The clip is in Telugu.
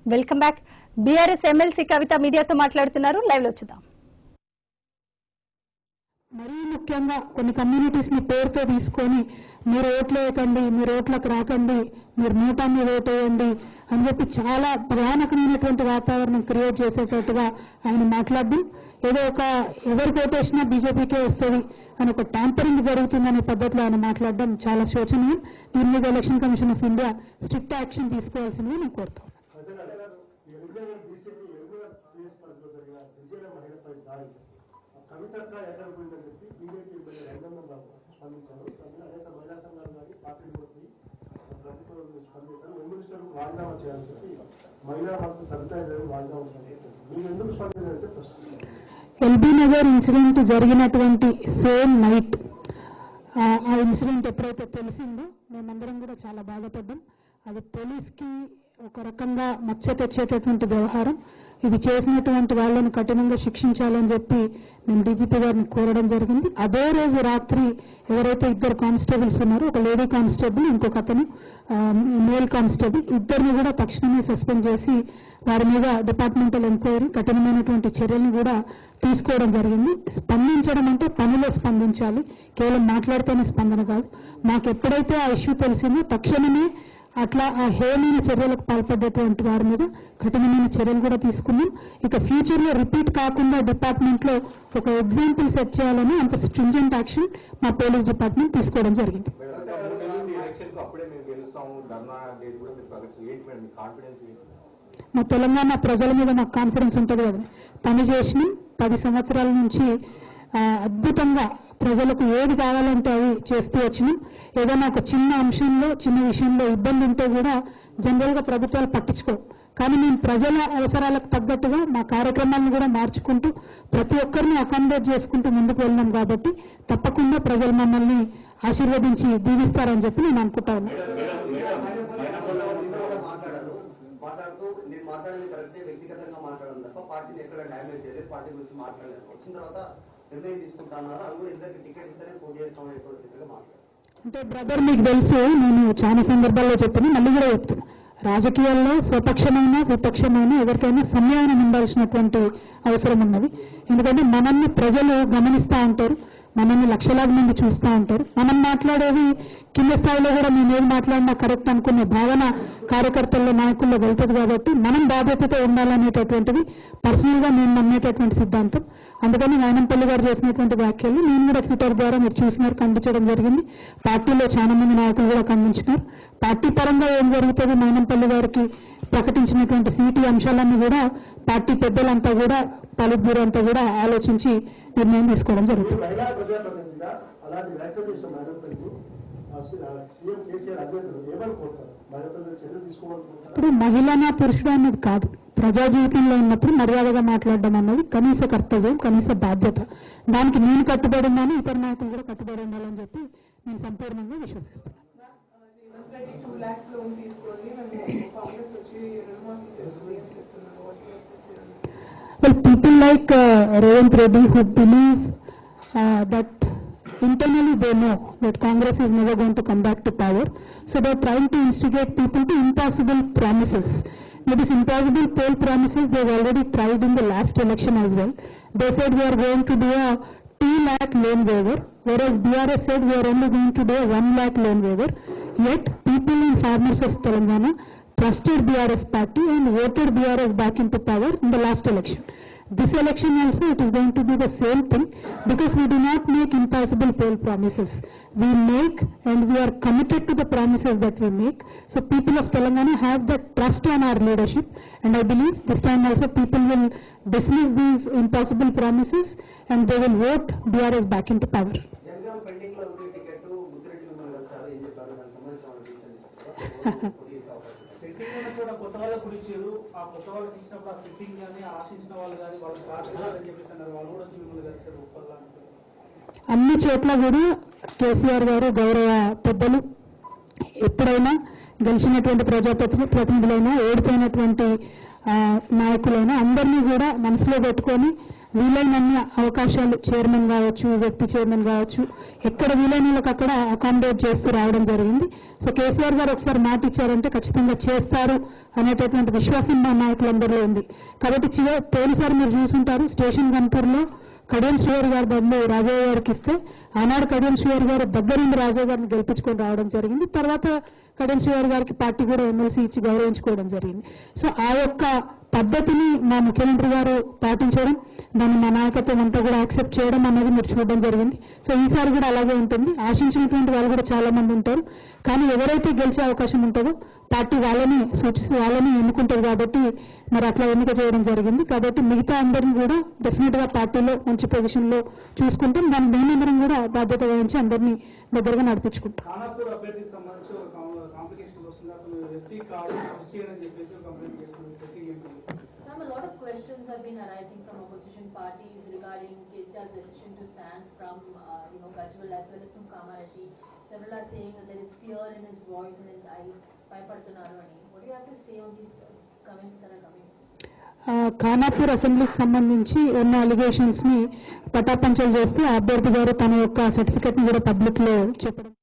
Welcome back BRS MLC Kavitha మీడియాతో మాట్లాడుతున్నారు లైవ్ లో చూద్దాం మరీ ముఖ్యంగా కొన్ని కమ్యూనిటీస్ ని పేరుతో తీసుకొని మీరు ఓట్లు వేయకండి మీరు ఓట్లకు రాకండి మీరు నూటా మీద ఓటు వేయండి అని చెప్పి చాలా భయానకమైనటువంటి వాతావరణం క్రియేట్ చేసేటట్టుగా ఆయన మాట్లాడడం ఏదో ఒక ఎవరికి ఓటేసినా బీజేపీకే వస్తుంది అని ఒక ట్యాంపరింగ్ జరుగుతుందనే పద్ధతిలో ఆయన మాట్లాడడం చాలా శోచనీయం దీని మీద election commission of India strict action తీసుకోవాల్సిందిగా నేను కోరుతాను కవితక్క ఎక్కడ పోయిందని చెప్పి బీజేపీ ఎమ్మెల్యే రంగమ్మ బాబు స్పందించారు అందులో అనేక మహిళా సంఘాలు కానీ పార్టీలు పోయి ప్రభుత్వం నుంచి స్పందించారు మినిస్టర్ రాజీనామా చేయాలని చెప్పి మహిళా వాళ్ళకు సరితా రాజీనామా చేయాలి మీరు ఎందుకు స్పందించారంటే ప్రశ్న ఎల్బీ నగర్ ఇన్సిడెంట్ జరిగినటువంటి సేమ్ నైట్ ఆ ఇన్సిడెంట్ ఎప్పుడైతే తెలిసిందో మేమందరం కూడా చాలా బాధపడ్డాం అది పోలీస్కి ఒక రకంగా మచ్చ తెచ్చేటటువంటి వ్యవహారం ఇది చేసినటువంటి వాళ్ళని కఠినంగా శిక్షించాలని చెప్పి మేము డీజీపీ గారిని కోరడం జరిగింది అదే రోజు రాత్రి ఎవరైతే ఇద్దరు కానిస్టేబుల్స్ ఉన్నారో ఒక లేడీ కానిస్టేబుల్ ఇంకొక అతను మేల్ కానిస్టేబుల్ ఇద్దరిని కూడా తక్షణమే సస్పెండ్ చేసి వారి మీద డిపార్ట్మెంటల్ ఎంక్వైరీ కఠినమైనటువంటి చర్యలను కూడా తీసుకోవడం జరిగింది స్పందించడం అంటే పనిలో స్పందించాలి కేవలం మాట్లాడితేనే స్పందన కాదు మాకు ఎప్పుడైతే ఆ ఇష్యూ తెలిసిందో తక్షణమే అట్లా ఆ హేయమైన చర్యలకు పాల్పడ్డటువంటి వారి మీద కఠినమైన చర్యలు కూడా తీసుకున్నాం ఇక ఫ్యూచర్ లో రిపీట్ కాకుండా డిపార్ట్మెంట్ లో ఒక ఎగ్జాంపుల్ సెట్ చేయాలని అంత స్ట్రింజెంట్ యాక్షన్ మా పోలీస్ డిపార్ట్మెంట్ తీసుకోవడం జరిగింది ఎలక్షన్ కు అప్పుడే మేము గెలుస్తాము ధర్నా డేట్ కూడా మీరు ప్రకటించారు ఏంటి మేడం మీ కాన్ఫిడెన్స్ ఏంటి మా తెలంగాణ ప్రజల మీద మాకు కాన్ఫిడెన్స్ ఉంటుంది కదా పని చేసినాం పది సంవత్సరాల నుంచి ఆ, అద్భుతంగా ప్రజలకు ఏది కావాలంటే అవి చేస్తూ వచ్చినాం ఏదైనా ఒక చిన్న అంశంలో చిన్న విషయంలో ఇబ్బంది ఉంటే కూడా జనరల్ గా ప్రభుత్వాలు పట్టించుకోవు కానీ మేము ప్రజల అవసరాలకు తగ్గట్టుగా మా కార్యక్రమాలను కూడా మార్చుకుంటూ ప్రతి ఒక్కరిని అకామిడేట్ చేసుకుంటూ ముందుకు వెళ్ళినాం కాబట్టి తప్పకుండా ప్రజలు మమ్మల్ని ఆశీర్వదించి దీవిస్తారని చెప్పి నేను అనుకుంటా ఉన్నాను మాట్లాడారు మాట్లాడుతూ నేను మాట్లాడింది కరెక్టే వ్యక్తిగతంగా మాట్లాడడం తప్ప పార్టీని ఎక్కడ డ్యామేజ్ చేయలేదు పార్టీ గురించి మాట్లాడలేదు వచ్చిన తర్వాత నిర్ణయం తీసుకుంటున్నారు అది కూడా ఇద్దరికి టికెట్ ఇస్తేనే పోటీ చేస్తామనేటువంటి స్థితిగా మాట్లాడారు అంటే బ్రదర్ మీకు తెలుసు నేను చాలా సందర్భాల్లో చెప్పిన మళ్ళీ కూడా చెప్తున్నా రాజకీయాల్లో స్వపక్షమైన విపక్షమైన ఎవరికైనా సమయాన్ని ఉండాల్సినటువంటి అవసరం ఉన్నది ఎందుకంటే మనల్ని ప్రజలు గమనిస్తూ ఉంటారు మనల్ని లక్షలాది మంది చూస్తూ ఉంటారు మనం మాట్లాడేది కింద స్థాయిలో కూడా మేము ఏం మాట్లాడినా కరెక్ట్ అనుకునే భావన కార్యకర్తల్లో నాయకుల్లో వెళ్తుంది కాబట్టి మనం బాధ్యతతో ఉండాలనేటటువంటిది పర్సనల్ గా నేను నమ్మేటటువంటి సిద్ధాంతం అందుకని నాయనంపల్లి గారు చేసినటువంటి వ్యాఖ్యలు నేను కూడా ట్విట్టర్ ద్వారా మీరు చూసినారు ఖండించడం జరిగింది పార్టీలో చాలా మంది నాయకులు కూడా ఖండించినారు పార్టీ పరంగా ఏం జరుగుతుంది నాయనంపల్లి గారికి ప్రకటించినటువంటి సీటీ అంశాలన్నీ కూడా పార్టీ పెద్దలంతా కూడా పాలిట్ బ్యూరో అంతా కూడా ఆలోచించి నిర్ణయం తీసుకోవడం జరుగుతుంది మహిళా ప్రజాప్రతినిధిగా అలాంటి వ్యాఖ్యలు చేసిన మహిళలకు సీఎం కేసీఆర్ అభ్యర్థులు ఏమని కోరుతారు మహిళలు చర్యలు తీసుకోవాలనుకుంటారు ఇప్పుడు మహిళనా పురుషుడు అన్నది కాదు ప్రజా జీవితంలో ఉన్నప్పుడు మర్యాదగా మాట్లాడడం అన్నది కనీస కర్తవ్యం కనీస బాధ్యత దానికి నేను కట్టుబడి ఉన్నాను ఇతర నాయకులు కూడా కట్టుబడి ఉండాలని చెప్పి నేను సంపూర్ణంగా విశ్వసిస్తున్నాను రెడ్డి టూ ల్యాక్స్ లోన్ తీసుకొని మేము కాంగ్రెస్ వచ్చి రుణమాఫీ చేస్తుంది అని చెప్తున్నారు What do you have to say on this? Well, people like uh, Revant Reddy who believe uh, that internally they know that Congress is never going to come back to power. So they're trying to instigate people to impossible promises. Now, these impossible poll promises they've already tried in the last election as well. They said we are going to do a 2 lakh loan waiver, whereas BRS said we are only going to do a 1 lakh loan waiver. Yet, people and farmers of Telangana trusted BRS party and voted BRS back into power in the last election. This election also it is going to be the same thing because we do not make impossible poll promises. We make and we are committed to the promises that we make. So people of Telangana have the trust on our leadership and I believe this time also people will dismiss these impossible promises and they will vote BRS back into power. Jangaon pending లో ఉంది టికెట్ ముద్దిరెడ్డి మిమ్మల్ని కలిసారు ఏం చెప్పారు దానికి సంబంధించిన విషయం పోటీ చేసే అవకాశం ఉంది. సిట్టింగ్ ఉన్న చోట కొత్త వాళ్ళకు కూడా ఇచ్చారు ఆ కొత్త వాళ్ళకి ఇచ్చినప్పుడు ఆ సిట్టింగ్ కానీ ఆశించిన వాళ్ళు కానీ వాళ్ళు సాధించాలని చెప్పేసి అన్నారు వాళ్ళు కూడా వచ్చి మిమ్మల్ని కలిసారు ఒప్పల్లా అంటే అన్ని చోట్ల కూడా కేసీఆర్ గారు గౌరవ పెద్దలు ఎప్పుడైనా గెలిచినటువంటి ప్రజాప్రతిని ప్రతినిధులైనా ఓడిపోయినటువంటి ఆ, నాయకులైనా అందరినీ కూడా మనసులో పెట్టుకొని వీలైనన్ని అవకాశాలు చైర్మన్ కావచ్చు జెడ్పీ చైర్మన్ కావచ్చు ఎక్కడ వీలైన వాళ్ళకి అక్కడ అకామిడేట్ చేస్తూ రావడం జరిగింది సో కేసీఆర్ గారు ఒకసారి మాట ఇచ్చారంటే ఖచ్చితంగా చేస్తారు అనేటటువంటి విశ్వాసం మా నాయకులందరిలో ఉంది కాబట్టి చివరి పోయినసారి మీరు చూసుంటారు స్టేషన్ గన్పూర్లో కడియం శ్రీవారి గారి బదులు రాజయ్య గారికి ఇస్తే ఆనాడు కడియం శ్రీవారి గారు దగ్గరుండి రాజయ్య గారిని గెలిపించుకొని రావడం జరిగింది తర్వాత కడియం శ్రీవారి గారికి పార్టీ కూడా ఎమ్మెల్సీ ఇచ్చి గౌరవించుకోవడం జరిగింది సో ఆ యొక్క పద్ధతిని మా ముఖ్యమంత్రి గారు పాటించడం దాన్ని మా నాయకత్వం అంతా కూడా యాక్సెప్ట్ చేయడం అనేది మీరు చూడడం జరిగింది సో ఈసారి కూడా అలాగే ఉంటుంది ఆశించినటువంటి వాళ్ళు కూడా చాలా మంది ఉంటారు కానీ ఎవరైతే గెలిచే అవకాశం ఉంటుందో పార్టీ వాళ్ళని సూచిస్తూ వాళ్ళని ఎన్నుకుంటుంది కాబట్టి మరి అట్లా ఎన్నిక చేయడం జరిగింది కాబట్టి మిగతా అందరిని కూడా డెఫినెట్ గా పార్టీలో మంచి పొజిషన్ లో చూసుకుంటాం దాని మేమందరం కూడా బాధ్యత వహించి అందరినీ దగ్గరగా నడిపించుకుంటాం ఖానాపూర్ అభ్యర్థికి సంబంధించి ఒక కాంప్లికేషన్ వస్తుంది అతను ఎస్టీ కార్డు ఎస్టీ అని చెప్పేసి ఒక కంప్లైంట్ చేస్తుంది సెట్టింగ్ ఏంటి Ma'am, a lot of questions have been arising from opposition parties regarding KCR's decision to stand from, uh, you know, Gajwal as well as from Kamareడ్డి. Several are saying that there is fear in his voice and his eyes. భయపడుతున్నారు అని. What do you have to say on these uh, comments that are coming? ఆ, ఖానాపూర్ అసెంబ్లీకి సంబంధించి ఉన్న అలిగేషన్స్ ని పటాపంచలు చేస్తూ ఆ అభ్యర్థి గారు తన యొక్క సర్టిఫికెట్ ని కూడా పబ్లిక్ లో చెప్పడం